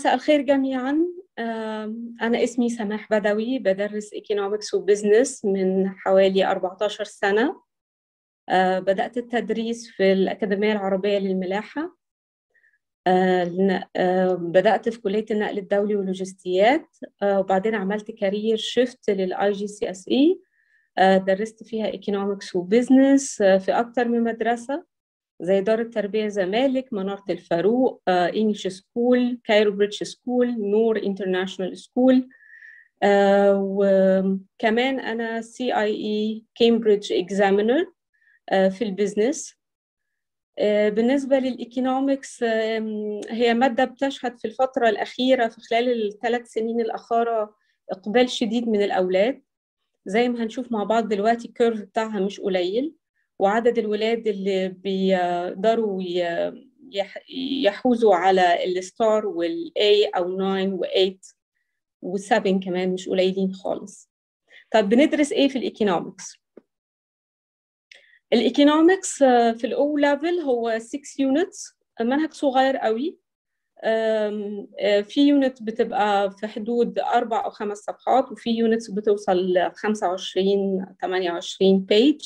مساء الخير جميعا أنا اسمي سماح بدوي بدرس Economics وبزنس من حوالي 14 سنة بدأت التدريس في الأكاديمية العربية للملاحة بدأت في كلية النقل الدولي واللوجستيات وبعدين عملت كارير شيفت للآي جي سي اس اي درست فيها Economics وبزنس في أكتر من مدرسة زي دار التربية زمالك منارة الفاروق انجلش سكول كايرو بريتش سكول نور انترناشونال سكول وكمان أنا سي اي اي كامبريدج اكزامينر في البيزنس بالنسبة للإيكونومكس هي مادة بتشهد في الفترة الأخيرة في خلال الثلاث سنين الأخيرة إقبال شديد من الأولاد زي ما هنشوف مع بعض دلوقتي الكيرف بتاعها مش قليل وعدد الولاد اللي بيقدروا يحوزوا على الستار والاي او 9 و8 و7 كمان مش قليلين خالص طب بندرس ايه في الايكونومكس الايكونومكس في الاو ليفل هو 6 يونتس منهج صغير قوي في يونت بتبقى في حدود أربع أو خمس صفحات وفي يونتس بتوصل ل 25 28 بيج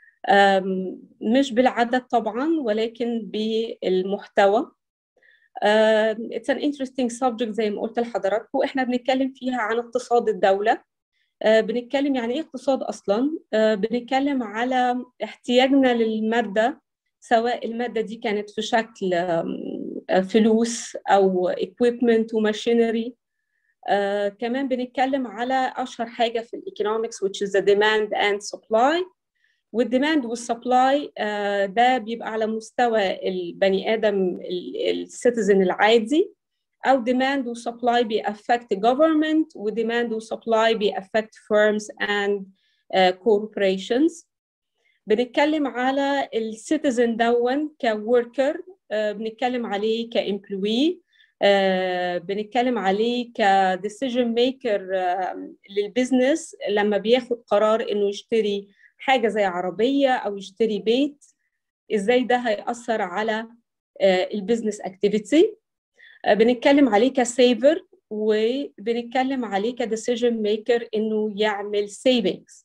مش بالعدد طبعا ولكن بالمحتوى it's an interesting subject زي ما قلت لحضراتكم احنا بنتكلم فيها عن اقتصاد الدولة بنتكلم يعني ايه اقتصاد اصلا بنتكلم على احتياجنا للمادة سواء المادة دي كانت في شكل فلوس او equipment وماشينري كمان بنتكلم على اشهر حاجة في الايكونومكس which is the demand and supply والديماند والسبلاي ده بيبقى على مستوى البني ادم السيتيزن العادي او ديماند وسبلاي بيأفكت government وديماند وسبلاي بيأفكت firms and uh, corporations بنتكلم على السيتيزن دون كوركر uh, بنتكلم عليه كامبلوي uh, بنتكلم عليه كديسيجن ميكر للبزنس لما بياخد قرار انه يشتري حاجة زي عربية أو يشتري بيت إزاي ده هيأثر على البيزنس اكتيفيتي بنتكلم عليه كسيفر وبنتكلم عليه كديسيجن ميكر إنه يعمل سيفنجز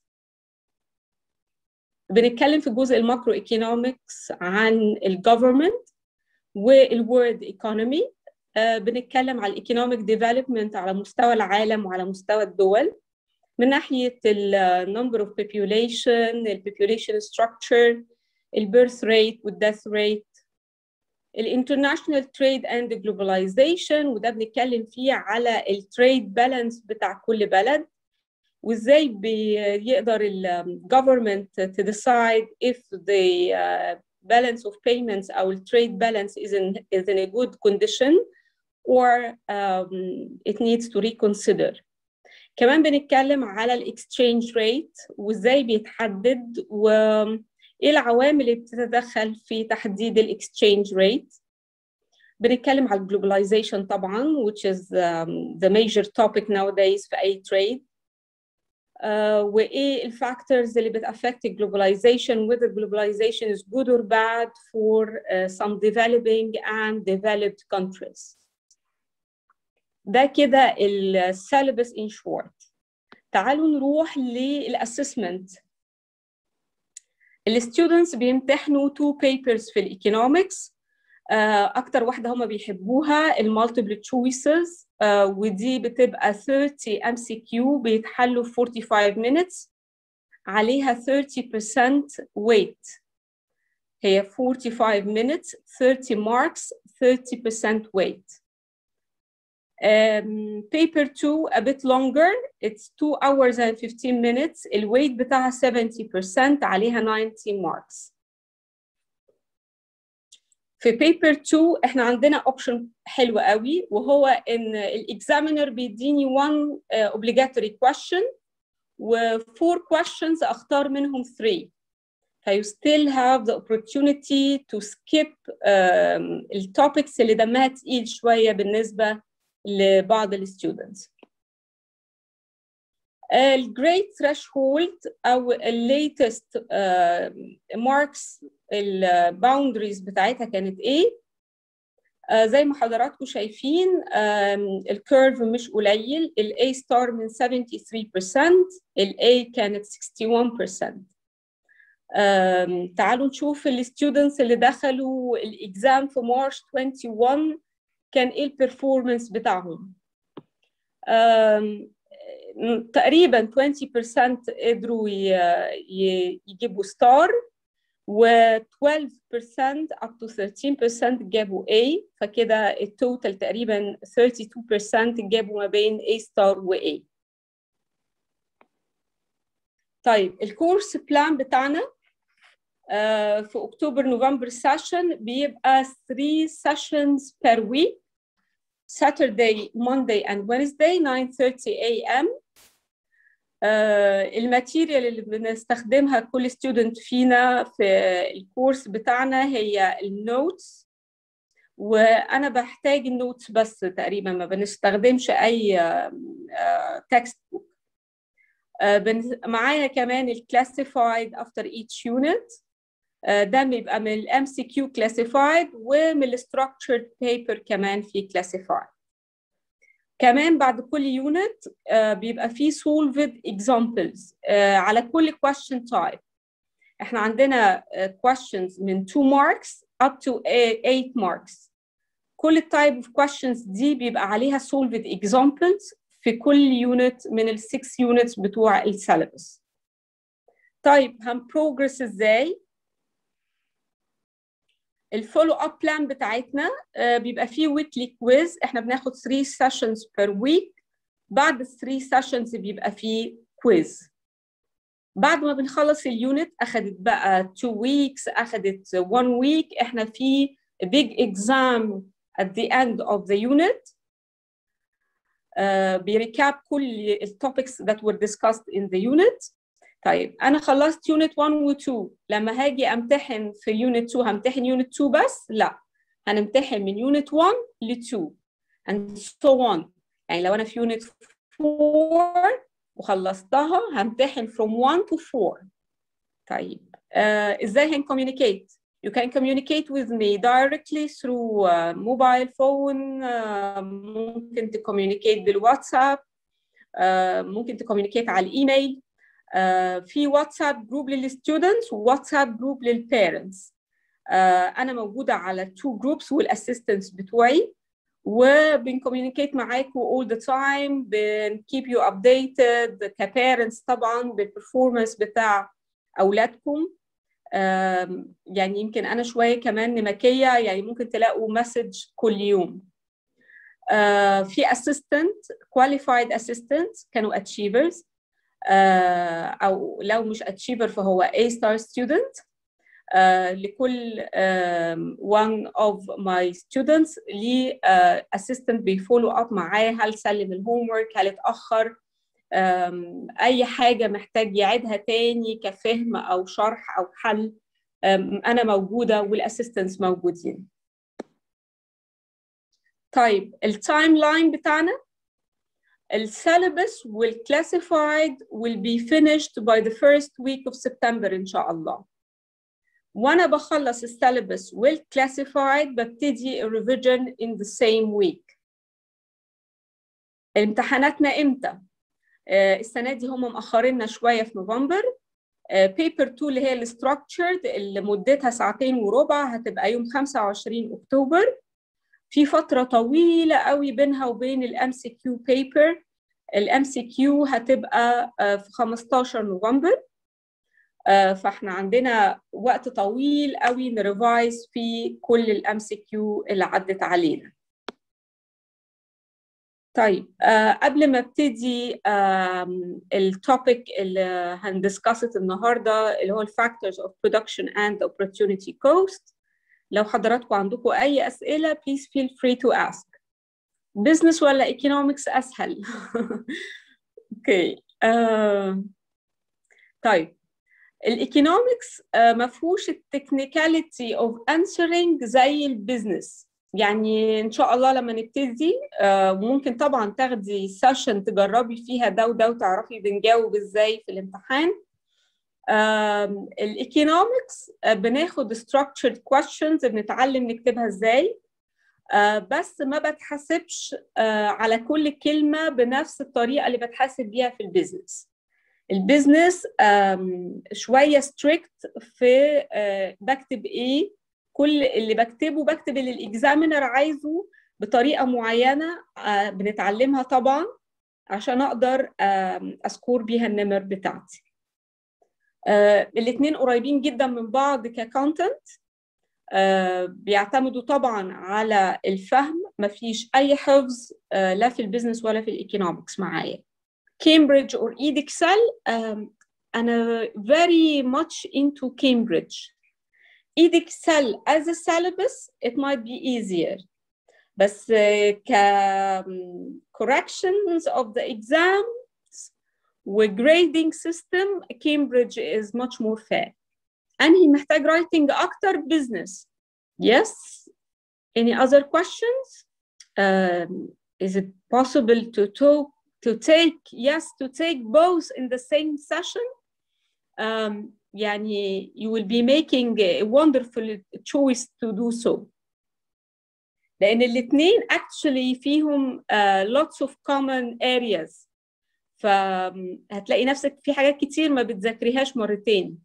بنتكلم في جزء الماكرو ايكونومكس عن الجوفرمنت والورد ايكونومي بنتكلم على الايكونوميك ديفلوبمنت على مستوى العالم وعلى مستوى الدول من ناحية ال number of population, ال population structure, ال birth rate وال death rate, ال international trade and globalization وده بنتكلم فيه على ال trade balance بتاع كل بلد وازاي بيقدر ال government to decide if the uh, balance of payments أو ال trade balance is in, is in a good condition or um, it needs to reconsider. كمان بنتكلم على الاكسشينج ريت وازاي بيتحدد وايه العوامل اللي بتتدخل في تحديد الاكسشينج ريت بنتكلم على الجلوباليزيشن طبعا which is um, the major topic nowadays في اي تريد uh, وايه الفاكتورز اللي بتأفكت الجلوباليزيشن whether globalization is good or bad for uh, some developing and developed countries ده كده السيلبس ان شورت تعالوا نروح للاسسمنت الستودنتس بيمتحنوا تو بيبرز في الايكونومكس اكتر واحده هم بيحبوها المالتيبل تشويسز ودي بتبقى 30 ام سي كيو بيتحلوا في 45 minutes عليها 30% weight هي 45 minutes 30 marks 30% weight Um, paper two a bit longer it's two hours and 15 minutes الويت بتاعها 70% عليها 90 marks في paper 2 احنا عندنا اوبشن حلو قوي وهو ان الاكزامينر بيديني one uh, obligatory question و four questions اختار منهم three فيو still have the opportunity to skip um, التوبكس اللي دمها تقيل شويه بالنسبه لبعض الستودنتس الجريد ثريشولد او الليتست ماركس الباوندريز بتاعتها كانت ايه آه زي ما حضراتكم شايفين الكيرف مش قليل ال A ستار من 73% ال A كانت 61% تعالوا نشوف الستودنتس اللي دخلوا الاكزام في مارش 21 كان ايه البرفورمانس بتاعهم تقريبا 20% قدروا يجيبوا ستار و 12% up to 13% جابوا A فكده التوتال تقريبا 32% جابوا ما بين A ستار و A طيب الكورس بلان بتاعنا في اكتوبر نوفمبر سيشن بيبقى 3 sessions per week Saturday, Monday and Wednesday 9:30 a.m. uh, الماتيريال اللي بنستخدمها كل ستودنت فينا في الكورس بتاعنا هي النوتس وانا بحتاج النوتس بس تقريبا ما بنستخدمش اي تكست uh, بوك uh, معايا كمان الكلاسيفايد افتر each unit ده بيبقى من الام سي كيو كلاسيفايد ومن الستراكشرد بيبر كمان في كلاسيفايد كمان بعد كل يونت بيبقى فيه solved examples على كل question type احنا عندنا questions من 2 marks up to 8 marks كل type of questions دي بيبقى عليها solved examples في كل يونت من ال 6 units بتوع السيلابس طيب هنبروجرس ازاي الفولو اب بلان بتاعتنا بيبقى فيه ويكلي كويز احنا بناخد 3 سيشنز بير ويك بعد ال 3 سيشنز بيبقى فيه كويز بعد ما بنخلص اليونت اخدت بقى 2 ويكس اخدت 1 ويك احنا في big exam at the end of the unit uh, بيريكاب كل التوبكس that were discussed in the unit طيب انا خلصت يونت 1 و 2 لما هاجي امتحن في يونت 2 همتحن يونت 2 بس لا هنمتحن من يونت 1 ل 2 and so on يعني لو انا في يونت 4 وخلصتها همتحن from 1 to 4 طيب uh, ازاي هنكوميونيكيت You can communicate with me directly through uh, mobile phone uh, ممكن تكوميونيكيت بالواتساب uh, ممكن تكوميونيكيت على الايميل Uh, في واتساب جروب للستودنتس وواتساب جروب للبيرنتس uh, انا موجوده على التو جروبس والاسيستنتس بتوعي وبنكوميونيكيت معاكم all the time بنكيب يو updated كبيرنتس طبعا بالبرفورمانس بتاع اولادكم uh, يعني يمكن انا شويه كمان نمكيه يعني ممكن تلاقوا مسج كل يوم في assistant qualified assistants كانوا achievers او لو مش اتشيفر فهو A star student uh, لكل um, one of my students ليه uh, assistant بيفولو اب معاه هل سلم الهوم ورك هل اتاخر um, اي حاجه محتاج يعيدها تاني كفهم او شرح او حل um, انا موجوده والاسيستنتس موجودين طيب التايم لاين بتاعنا السيلبس والclassified will be finished by the first week of September إن شاء الله. وأنا بخلص السيلبس والclassified ببتدي revision in the same week. امتحاناتنا إمتى؟ آه السنة دي هم مأخريننا شوية في نوفمبر. بيبر 2 اللي هي الستراكتشرد اللي مدتها ساعتين وربع هتبقى يوم 25 أكتوبر. في فترة طويلة قوي بينها وبين الام سي كيو بيبر الام سي كيو هتبقى في 15 نوفمبر فاحنا عندنا وقت طويل قوي نريفايز في كل الام سي كيو اللي عدت علينا طيب قبل ما ابتدي التوبيك اللي هندسكست النهارده اللي هو الفاكتورز اوف برودكشن اند opportunity cost لو حضراتكم عندكم أي أسئلة please feel free to ask business ولا economics أسهل اوكي okay. uh, طيب الايكونومكس uh, ما فيهوش التكنيكاليتي اوف انسرنج زي البيزنس يعني ان شاء الله لما نبتدي uh, ممكن طبعا تاخدي سيشن تجربي فيها ده وده وتعرفي بنجاوب ازاي في الامتحان الايكونومكس بناخد structured questions بنتعلم نكتبها ازاي بس ما بتحاسبش على كل كلمه بنفس الطريقه اللي بتحاسب بيها في البيزنس البيزنس شويه ستريكت في بكتب ايه كل اللي بكتبه بكتب اللي الاكزامينر عايزه بطريقه معينه بنتعلمها طبعا عشان اقدر اسكور بيها النمر بتاعتي الاثنين قريبين جدا من بعض ككونتنت بيعتمدوا طبعا على الفهم مفيش اي حفظ لا في البيزنس ولا في الايكونومكس معايا كامبريدج or EdExcel um, أنا very much into Cambridge EdExcel as a syllabus it might be easier بس ك corrections of the exams و grading system Cambridge is much more fair أنهي محتاج writing أكتر business yes any other questions um, is it possible to talk to take yes to take both in the same session um, يعني you will be making a wonderful choice to do so لأن الاثنين actually فيهم uh, lots of common areas فهتلاقي نفسك في حاجات كتير ما بتذاكريهاش مرتين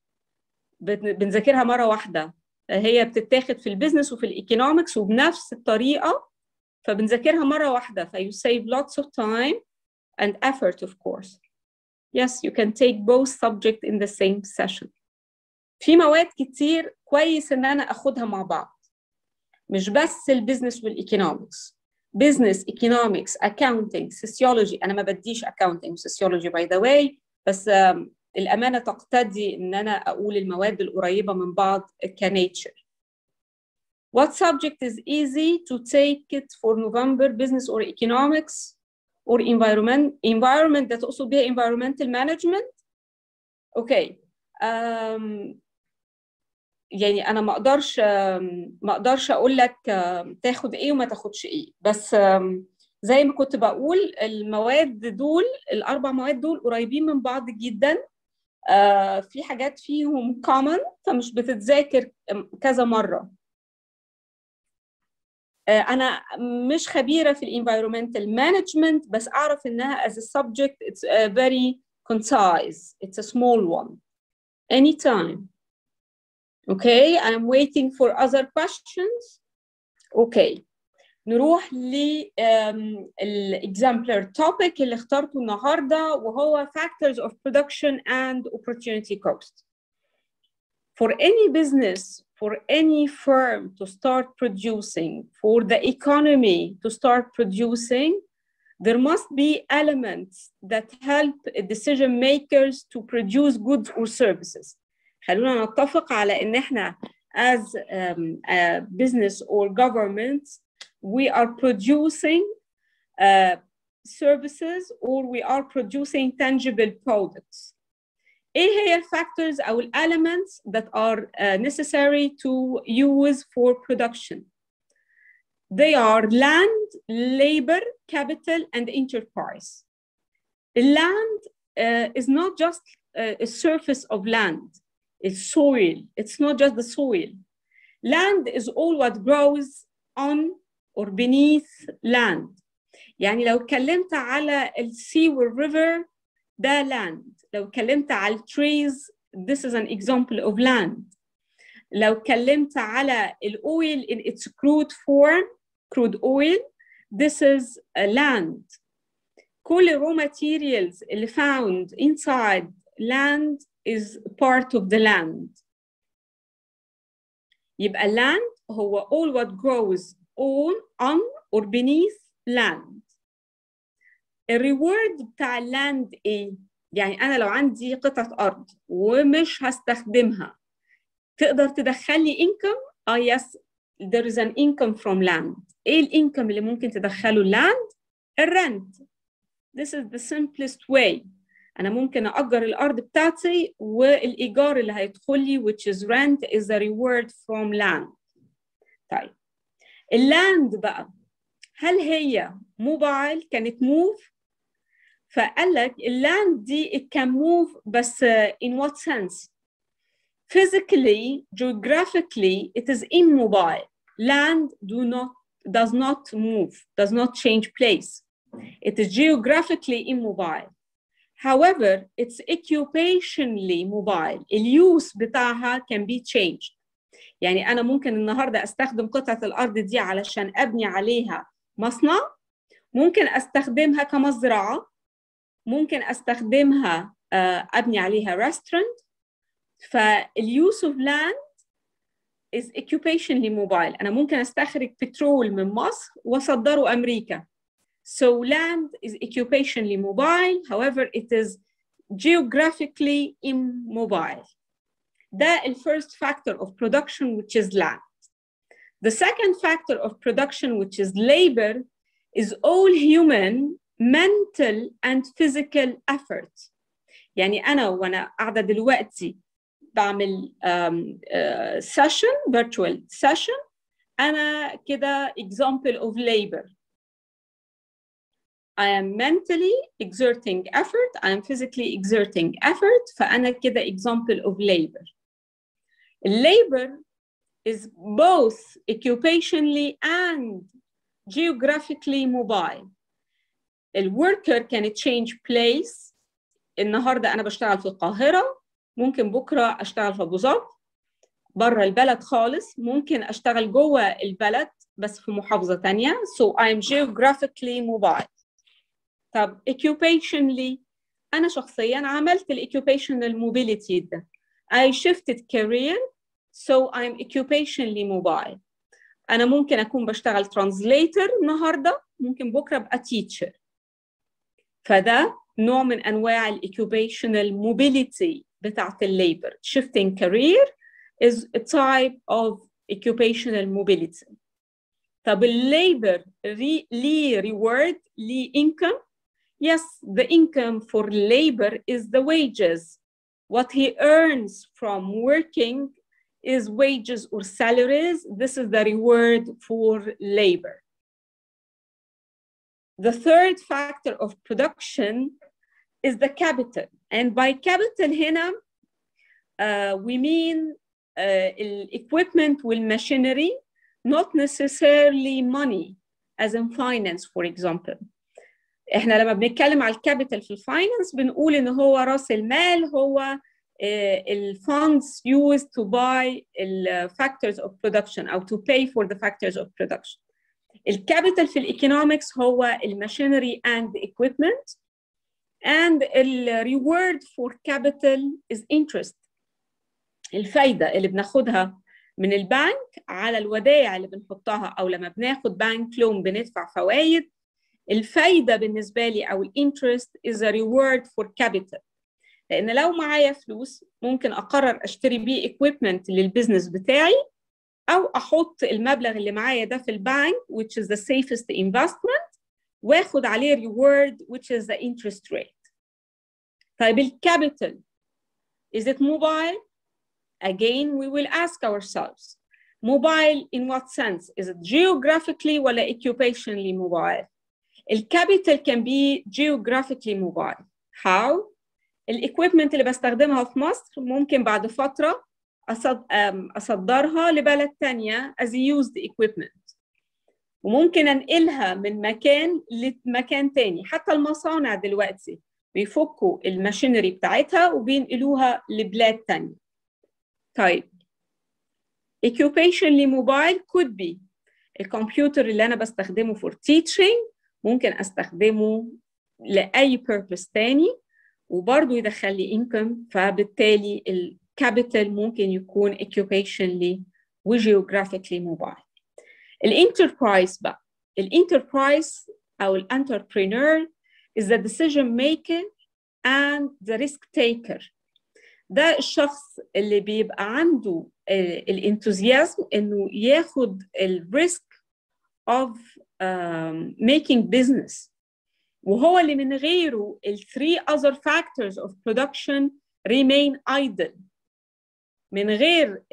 بنذاكرها مرة واحدة هي بتتاخد في البيزنس وفي الايكونومكس وبنفس الطريقة فبنذاكرها مرة واحدة ف you save lots of time and effort of course. Yes, you can take both subject in the same session. في مواد كتير كويس ان انا اخدها مع بعض. مش بس البيزنس والايكونومكس. business, economics, accounting, sociology انا ما بديش accounting sociology by the way بس الامانه تقتضي ان انا اقول المواد القريبه من بعض كنيتشر. What subject is easy to take it for November business or economics or environment environment ده تقصد بيها environmental management اوكي um, يعني انا ما اقدرش ما اقدرش اقول لك تاخد ايه وما تاخدش ايه بس زي ما كنت بقول المواد دول الاربع مواد دول قريبين من بعض جدا في حاجات فيهم common فمش بتتذاكر كذا مره انا مش خبيره في الانفايرمنتال مانجمنت بس اعرف انها as a subject it's a very concise it's a small one anytime okay i'm waiting for other questions okay نروح للexemplar topic اللي اخترته النهارده وهو factors of production and opportunity cost for any business for any firm to start producing, for the economy to start producing, there must be elements that help decision makers to produce goods or services. خلونا نتفق على ان احنا as um, a business or government we are producing uh, services or we are producing tangible products. ايه هي الفاكتورز او الاليمنتس that are uh, necessary to use for production they are land labor capital and enterprise land uh, is not just uh, a surface of land it's soil it's not just the soil land is all what grows on or beneath land يعني لو اتكلمت على السي والريفر ده land لو اتكلمت على trees this is an example of land لو اتكلمت على الاويل in its crude form crude oil this is a land كل raw materials اللي found inside land is part of the land يبقى land هو all what grows on on or beneath land الريورد بتاع اللاند ايه؟ يعني انا لو عندي قطعه ارض ومش هستخدمها تقدر تدخل لي income اه يس there is an income from land ايه الانكم اللي ممكن تدخله اللاند الرنت this is the simplest way انا ممكن اجر الارض بتاعتي والايجار اللي هيدخل لي which is rent is the reward from land طيب اللاند بقى هل هي موبايل كانت موف فقال لك اللاند دي it can move بس in what sense physically geographically it is immobile land do not does not move, does not change place. It is geographically immobile. However, it's occupationally mobile. اليوس بتاعها can be changed. يعني أنا ممكن النهاردة أستخدم قطعة الأرض دي علشان أبني عليها مصنع ممكن أستخدمها كمزرعة ممكن أستخدمها أبني عليها restaurant فاليوس of land is occupationally mobile أنا ممكن أستخرج بترول من مصر وأصدره أمريكا So land is occupationally mobile however it is geographically immobile ده the first factor of production which is land The second factor of production which is labor is all human mental and physical effort يعني أنا وأنا قاعدة دلوقتي بعمل um, uh, session virtual session أنا كده example of labor I am mentally exerting effort I am physically exerting effort فأنا كده example of labor labor is both occupationally and geographically mobile الوركر can change place النهارده انا بشتغل في القاهره ممكن بكره اشتغل في ابو ظبي بره البلد خالص ممكن اشتغل جوه البلد بس في محافظه تانية so I'm geographically mobile طب occupationally انا شخصيا عملت الاوكيوبيشنال موبيليتي ده I shifted career so I'm occupationally mobile انا ممكن اكون بشتغل ترانزليتر النهارده ممكن بكره ابقى تيتشر فده نوع من انواع الاوكيوبيشنال موبيليتي بتاعت الليبر shifting career is a type of occupational mobility طب الليبر ليه reward ليه income yes the income for labor is the wages what he earns from working is wages or salaries this is the reward for labor the third factor of production is the capital. And by capital هنا uh, we mean uh, equipment machinery, not necessarily money, as in finance, for example. احنا لما بنتكلم على الكابيتال في الفاينانس بنقول ان هو راس المال هو الفاندز used to buy the factors of production او to pay for the factors of production. الكابيتال في الايكونومكس هو الماشينري and equipment and the reward for capital is interest الفايدة اللي بناخدها من البنك على الودائع اللي بنحطها أو لما بناخد بنك لون بندفع فوائد الفايدة بالنسبة لي أو الانترست is a reward for capital لأن لو معايا فلوس ممكن أقرر أشتري بيه equipment للبزنس بتاعي أو أحط المبلغ اللي معايا ده في البنك which is the safest investment واخد عليه reward which is the interest rate. طيب الكابيتال is it mobile? Again we will ask ourselves mobile in what sense? Is it geographically ولا occupationally mobile? الكابيتال can be geographically mobile. How? الايكويبمنت اللي بستخدمها في مصر ممكن بعد فترة أصدرها لبلد تانية as used equipment. وممكن انقلها من مكان لمكان تاني حتى المصانع دلوقتي بيفكوا الماشينري بتاعتها وبينقلوها لبلاد تانية طيب occupationally mobile could be الكمبيوتر اللي انا بستخدمه for teaching ممكن استخدمه لاي purpose تاني وبرضه يدخل لي income فبالتالي الكابيتال ممكن يكون occupationally وجيوغرافيكلي mobile الانتربرايز بقى الانتربرايز او الانتربرينور is the decision maker and the risk taker ده الشخص اللي بيبقى عنده الانثوزيازم انه ياخد الريسك of um, making business وهو اللي من غيره ال three other factors of production remain idle من غير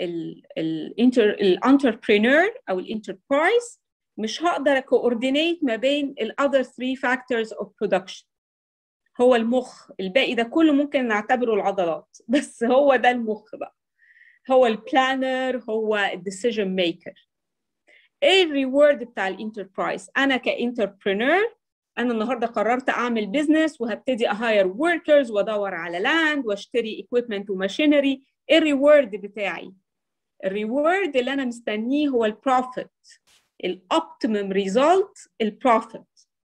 الانتربرينور او الانتربرايز مش هقدر اكوردينيت ما بين الاذر 3 فاكتورز اوف برودكشن هو المخ الباقي ده كله ممكن نعتبره العضلات بس هو ده المخ بقى هو البلانر هو الديسيجن ميكر ايه الريورد بتاع الانتربرايز انا كانتربرينور انا النهارده قررت اعمل بزنس وهبتدي اهاير وركرز وادور على لاند واشتري اكويبمنت وماشينري ايه الريورد بتاعي الريورد اللي انا مستنيه هو البروفيت الاوبتيمم ريزلت البروفيت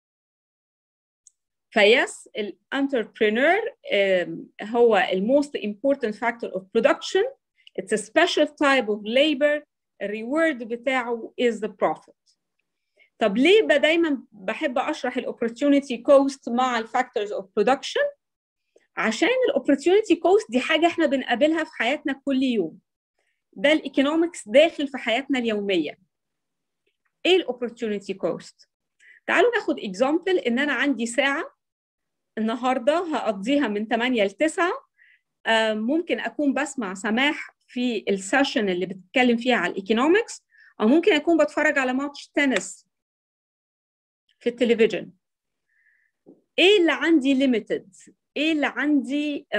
فيس الانتربرينور هو الموست important factor of production it's a special type of labor الريورد بتاعه is the profit طب ليه دايما بحب اشرح الاوبورتيونيتي كوست مع الفاكتورز اوف برودكشن عشان الاوبورتيونيتي كوست دي حاجه احنا بنقابلها في حياتنا كل يوم ده الايكونومكس داخل في حياتنا اليوميه ايه الاوبورتيونيتي كوست تعالوا ناخد اكزامبل ان انا عندي ساعه النهارده هقضيها من 8 ل 9 ممكن اكون بسمع سماح في السيشن اللي بتتكلم فيها على الايكونومكس او ممكن اكون بتفرج على ماتش تنس في التلفزيون ايه اللي عندي ليميتد ايه اللي عندي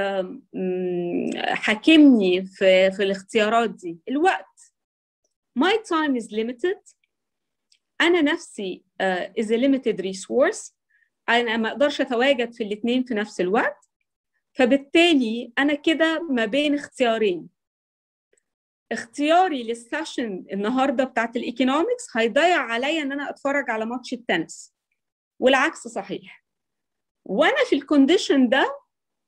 حاكمني في في الاختيارات دي الوقت my time is limited انا نفسي uh, is a limited resource انا ما اقدرش اتواجد في الاثنين في نفس الوقت فبالتالي انا كده ما بين اختيارين اختياري للسيشن النهارده بتاعت الايكونومكس هيضيع عليا ان انا اتفرج على ماتش التنس والعكس صحيح وانا في الكونديشن ده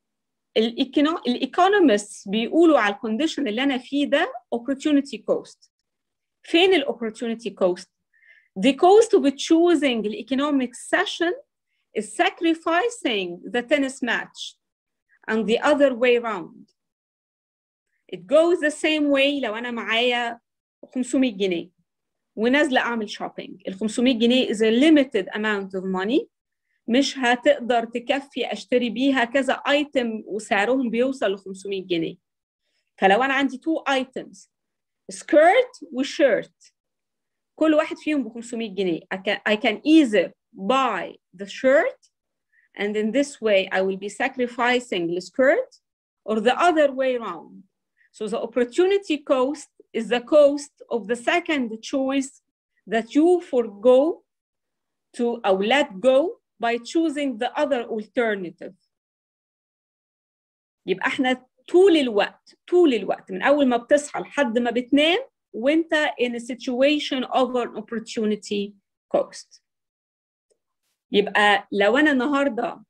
الايكونومست بيقولوا على الكونديشن اللي انا فيه ده opportunity cost فين الاوبورتونيتي كوست the cost of choosing the economic session is sacrificing the tennis match and the other way around it goes the same way لو انا معايا 500 جنيه ونازله اعمل شوبينج ال 500 جنيه is a limited amount of money مش هتقدر تكفي اشتري بيها كذا ايتم وسعرهم بيوصل ل 500 جنيه فلو انا عندي تو ايتمز سكيرت وشيرت كل واحد فيهم ب 500 جنيه I can, I can either buy the shirt and in this way I will be sacrificing the skirt or the other way around so the opportunity cost is the cost of the second choice that you forego to or let go by choosing the other alternative. يبقى احنا طول الوقت طول الوقت من اول ما بتصحى لحد ما بتنام وانت in a situation of an opportunity cost. يبقى لو انا النهارده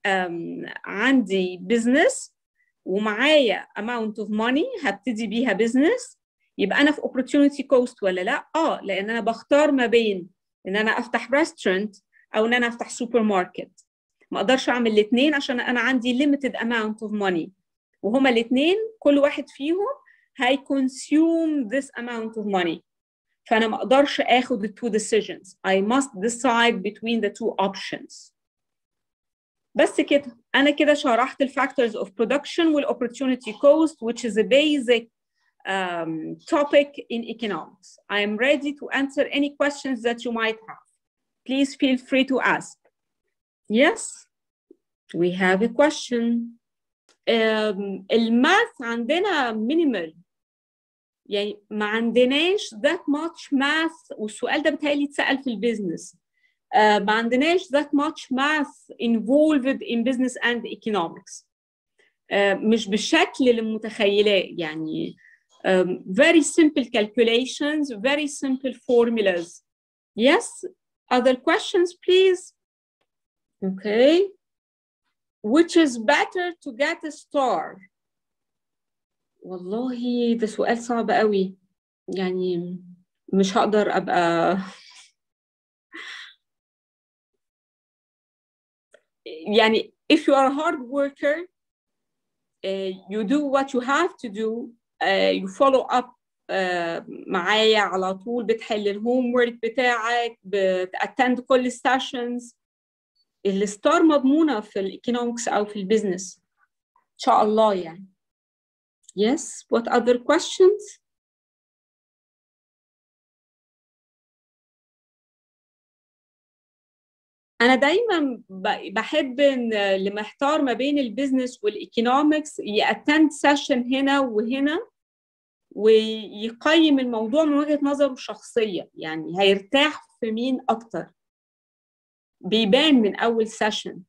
عندي business ومعايا amount of money هبتدي بيها business يبقى انا في opportunity cost ولا لا؟ اه لان انا بختار ما بين ان انا افتح ريستورانت او ان انا افتح سوبر ماركت ما اقدرش اعمل الاثنين عشان انا عندي limited amount of money وهما الاثنين كل واحد فيهم هي consume this amount of money فانا ما اقدرش اخد the two decisions I must decide between the two options بس كده انا كده شرحت الفاكتورز of production والopportunity cost which is a basic um, topic in economics I am ready to answer any questions that you might have please feel free to ask yes we have a question um, الماث عندنا minimal يعني ما عندناش that much math والسؤال ده بتهيألي اتسأل في البيزنس uh, ما عندناش that much math involved in business and economics uh, مش بالشكل اللي متخيلاه يعني um, very simple calculations very simple formulas yes other questions please okay which is better to get a star والله ده سؤال صعب قوي يعني مش هقدر ابقى يعني if you are a hard worker uh, you do what you have to do uh, you follow up uh, معايا على طول بتحل الهوم ورك بتاعك بتأتند كل السيشنز الستار مضمونة في الايكونومكس أو في البيزنس إن شاء الله يعني Yes, what other questions? أنا دايما بحب إن اللي محتار ما بين البيزنس والإيكونومكس يأتند سيشن هنا وهنا ويقيم الموضوع من وجهة نظره الشخصية يعني هيرتاح في مين أكتر بيبان من أول سيشن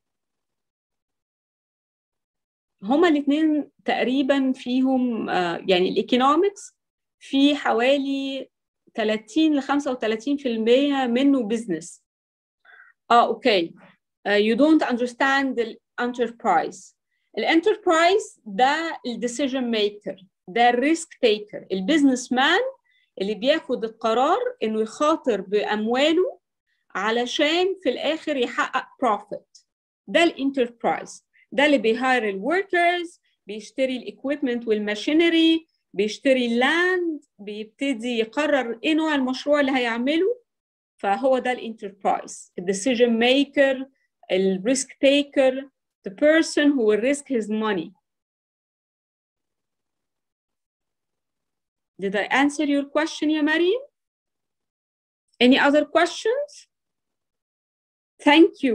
هما الاثنين تقريبا فيهم يعني الايكونومكس في حوالي 30 ل 35% منه بزنس اه اوكي you don't understand the enterprise الانتربرايز ده الديسيجن ميكر ده الريسك تيكر البيزنس مان اللي بياخد القرار انه يخاطر بامواله علشان في الاخر يحقق بروفيت ده الانتربرايز ده اللي بيهاير الوركرز بيشتري الاكويبمنت والماشينري بيشتري اللاند بيبتدي يقرر ايه نوع المشروع اللي هيعمله فهو ده الانتربرايز الديسيجن ميكر الريسك تيكر the person who will risk his money Did I answer your question, ya Mariam? Any other questions? Thank you.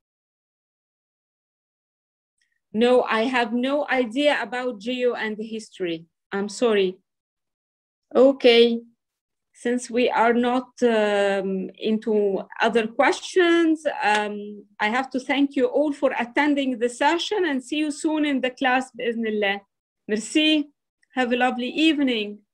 No, I have no idea about geo and history. I'm sorry. Okay, since we are not um, into other questions, um, I have to thank you all for attending the session and see you soon in the class, بإذن الله. Merci. Have a lovely evening.